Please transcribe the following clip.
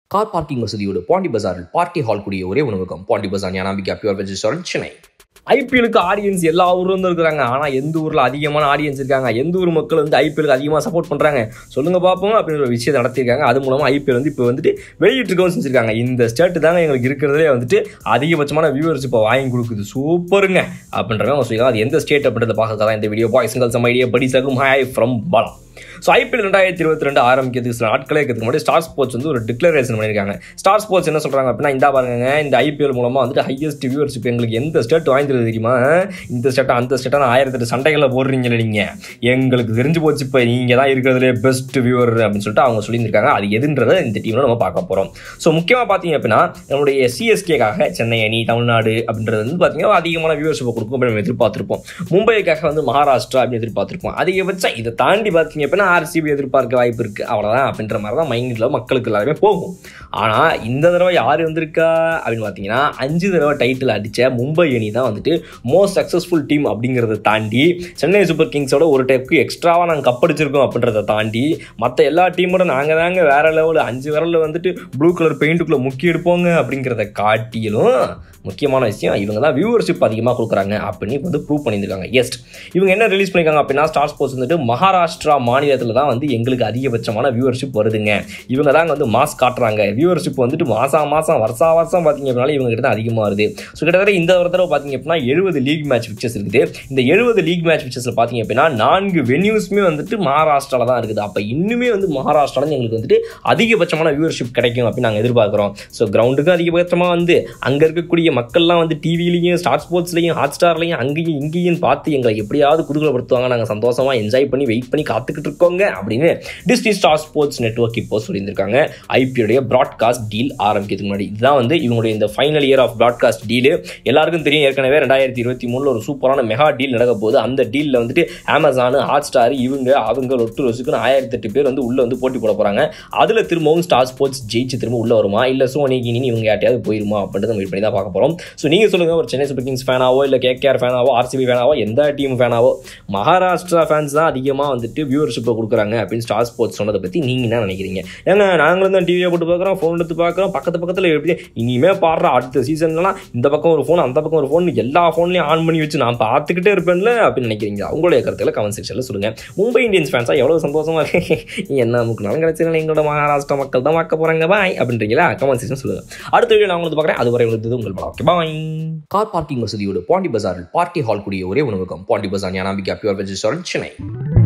car parking வசதியோடு பாண்டி பஜாரில் party hall கூடிய ஒரே உணவகம் Pondy Bazaar Gnanambika pure veg restaurant Chennai ஐபிஎலுக்கு ஆடியன்ஸ் எல்லா ஊர்ல இருந்து இருக்கிறாங்க ஆனால் எந்த ஊரில் அதிகமான ஆடியன்ஸ் இருக்காங்க எந்த ஊர் மக்கள் வந்து ஐபிஎலுக்கு அதிகமாக சப்போர்ட் பண்ணுறாங்க சொல்லுங்க பார்ப்போம் அப்படின்ற ஒரு விஷயத்தை நடத்திருக்காங்க அது மூலமாக ஐபிஎல் வந்து இப்போ வந்துட்டு வெளியிட்டிருக்கவும் செஞ்சிருக்காங்க இந்த ஸ்டேட் தாங்க எங்களுக்கு இருக்கிறதுலே வந்துட்டு அதிகபட்சமான வியூவர்ஸ் இப்போ வாங்கி கொடுக்குது சூப்பருங்க அப்படின்றவங்க அவங்க சொல்லியிருக்காங்க அது எந்த ஸ்டேட் அப்படின்றத பார்க்க தான் இந்த வீடியோ பாய்ஸ் கேர்ள்ஸ் ஐடியா படி சகும் ஹாய் ஃப்ரம் பாலம் ஸோ ஐபிஎல் ரெண்டாயிரத்தி இருபத்தி ரெண்டு ஆரம்பிக்கிறதுக்கு சில நாட்களே இருக்கிறதுக்கு முன்னாடி ஸ்டார் ஸ்போர்ட்ஸ் வந்து ஒரு டிக்ளரேஷன் பண்ணியிருக்காங்க ஸ்டார் ஸ்போர்ட்ஸ் என்ன சொல்கிறாங்க அப்படின்னா இந்த பாருங்க இந்த ஐபிஎல் மூலமாக வந்துட்டு ஹையஸ்ட் வியூவர்ஷிப் எங்களுக்கு எந்த ஸ்டேட் வாங்கிடுறது தெரியுமா இந்த ஸ்டேட்டா அந்த ஸ்டேட்டான ஆயிரத்தெட்டு சண்டைகளில் போடுறீங்களே நீங்கள் எங்களுக்கு தெரிஞ்சு போச்சு இப்போ நீங்கள் தான் இருக்கிறதுலே பெஸ்ட் வியூவர் அப்படின்னு சொல்லிட்டு அவங்க சொல்லியிருக்காங்க அது எதுன்றதை இந்த டீமில் நம்ம பார்க்க போகிறோம் ஸோ முக்கியமாக பார்த்தீங்க அப்படின்னா நம்மளுடைய சிஎஸ்கேக்காக சென்னை அணி தமிழ்நாடு அப்படின்றது வந்து பார்த்தீங்கன்னா அதிகமான வியூவர்ஷிப்பை கொடுக்கும் அப்படின்னு நம்ம எதிர்பார்த்துருப்போம் மும்பைக்காக வந்து மகாராஷ்டிரா அப்படின்னு எதிர்பார்த்துருப்போம் அதிகபட்சம் இதை தாண்டி பார்த்தீங்க அப்படின்னா ஆர்சிபி எதிர்பார்க்க வாய்ப்பு இருக்குது அவ்வளோதான் அப்படின்ற மாதிரி தான் மைண்டில் மக்களுக்கு எல்லாருமே போகும் ஆனால் இந்த தடவை யார் வந்திருக்கா அப்படின்னு பார்த்தீங்கன்னா அஞ்சு தடவை டைட்டில் அடித்த மும்பை அணி தான் வந்துட்டு மோஸ்ட் சக்ஸஸ்ஃபுல் டீம் அப்படிங்கிறத தாண்டி சென்னை சூப்பர் கிங்ஸோட ஒரு டைப்புக்கு எக்ஸ்ட்ராவாக நாங்கள் கப்படிச்சிருக்கோம் அப்படின்றத தாண்டி மற்ற எல்லா டீமோட நாங்கள் தாங்க வேற லெவலில் அஞ்சு விரலில் வந்துட்டு ப்ளூ கலர் பெயிண்ட்டுக்குள்ளே முக்கி எடுப்போங்க அப்படிங்கிறத காட்டிலும் முக்கியமான விஷயம் இவங்க தான் வியூவர்ஷிப் அதிகமாக கொடுக்குறாங்க அப்படின்னு இப்போ வந்து ப்ரூவ் பண்ணியிருக்காங்க எஸ்ட் இவங்க என்ன ரிலீஸ் பண்ணியிருக்காங்க அப்படின்னா ஸ்டார் ஸ்போர்ட்ஸ் வந்துட்டு மகாராஷ்டிரா மாநிலத்தில் தான் வந்து எங்களுக்கு அதிகபட்சமான வியூவர்ஷிப் வருதுங்க இவங்க தாங்க வந்து மாஸ் காட்டுறாங்க வியூவர்ஷிப் வந்துட்டு மாதம் மாதம் வருஷா வருஷம் பார்த்தீங்க அப்படின்னா இவங்க கிட்ட தான் அதிகமாக வருது ஸோ கிட்டத்தட்ட இந்த ஒரு தடவை பார்த்தீங்க அப்படின்னா எழுபது லீக் மேட்ச் பிக்சர்ஸ் இருக்குது இந்த எழுபது லீக் மேட்ச் பிக்சர்ஸில் பார்த்தீங்க அப்படின்னா நான்கு வென்யூஸ்மே வந்துட்டு மகாராஷ்டிராவில் தான் இருக்குது அப்போ இன்னுமே வந்து மகாராஷ்டிராவில் எங்களுக்கு வந்துட்டு அதிகபட்சமான வியூவர்ஷிப் கிடைக்கும் அப்படின்னு நாங்கள் எதிர்பார்க்குறோம் ஸோ கிரவுண்டுக்கு அதிகபட்சமாக வந்து அங்கே இருக்கக்கூடிய மக்கள்லாம் வந்து டிவிலையும் ஸ்டார் ஸ்போர்ட்ஸ்லையும் ஹாட் ஸ்டார்லையும் அங்கேயும் இங்கேயும் பார்த்து எங்களை எப்படியாவது குதூகலப்படுத்துவாங்க நாங்கள் சந்தோஷமாக என்ஜாய் பண்ணி வெயிட் பண்ணி காத்துக்கிட்டு இருக்கோங்க அப்படின்னு டிஸ்னி ஸ்டார் ஸ்போர்ட்ஸ் நெட்ஒர்க் இப்போ சொல்லியிருக்காங்க ஐபிஎல்லுடைய ப்ராட்காஸ்ட் டீல் ஆரம்பிக்கிறதுக்கு முன்னாடி இதுதான் வந்து இவங்களுடைய இந்த final year of broadcast deal எல்லாருக்கும் தெரியும் ஏற்கனவே ரெண்டாயிரத்தி இருபத்தி மூணில் ஒரு சூப்பரான மெகா டீல் நடக்க போகுது அந்த டீலில் வந்துட்டு அமேசான் ஹாட் ஸ்டார் இவங்க அவங்க லொட்டு ரோஸுக்குன்னு ஆயிரத்தி எட்டு பேர் வந்து உள்ளே வந்து போட்டி போட போகிறாங்க அதில் திரும்பவும் ஸ்டார் ஸ்போர்ட்ஸ் ஜெயிச்சு திரும்ப உள்ளே வருமா இல்லை சோனி கினி இவங்க யார்ட்டையாவது போயிருமா அப்படின்றத வெயிட் பண்ணி தான் பார்க்க போகிறோம் ஸோ நீங்கள் சொல்லுங்கள் ஒரு சென்னை சூப்பர் கிங்ஸ் ஃபேனாவோ இல்லை கேகேஆர் ஃபேனாவோ ஆர்சிபி ஃபேனாவோ எந்த டீம் ஃபேனாவோ மகாராஷ்டிரா ஃபேன்ஸ் தான் அதிகமாக வந்துட்டு வியூவர்ஷிப்பை கொடுக்குறாங்க அப்படின்னு ஸ்டார் ஸ்போர்ட்ஸ் சொன்னதை பற்றி நீங்கள் என்ன நினைக்கிறீங்க ஏங்க நாங்களும் தான் டிவியை போட்டு பார்க்குறோம் ஃபோன் எடுத்து பார்க்குறோம் பக்கத்து பக்கத்தில் எப்படி இனிமேல் பாடுற அடுத்த சீசன்லாம் இந்த பக்கம் ஒரு ஃபோன் அந்த பக்கம் ஒரு ஃபோன் எல்லா ஃபோன்லையும் ஆன் பண்ணி வச்சு நான் பார்த்துக்கிட்டே இருப்பேன்ல அப்படின்னு நினைக்கிறீங்க உங்களுடைய கருத்துக்களை கமெண்ட் செக்ஷனில் சொல்லுங்கள் மும்பை இந்தியன்ஸ் ஃபேன்ஸாக எவ்வளோ சந்தோஷமாக இருக்கு என்ன நமக்கு நாளும் கிடைச்சதுல எங்களோட மகாராஷ்டிரா மக்கள் தான் பார்க்க போகிறாங்க பாய் அப்படின்றீங்களா கமெண்ட் செக்ஷன் சொல்லுங்கள் அடுத்த வீடியோ நான் உங்களுக்கு பார்க்குறேன் அதுவரை உங்களுக்கு உங்கள் படம் ஓகே பாய் கார் பார்க்கிங் வசதியோடு பாண்டி பஜாரில் பார்ட்டி ஹால் கூடிய ஒரே உணவகம் Pondy Bazaar Gnanambika pure veg restaurant Chennai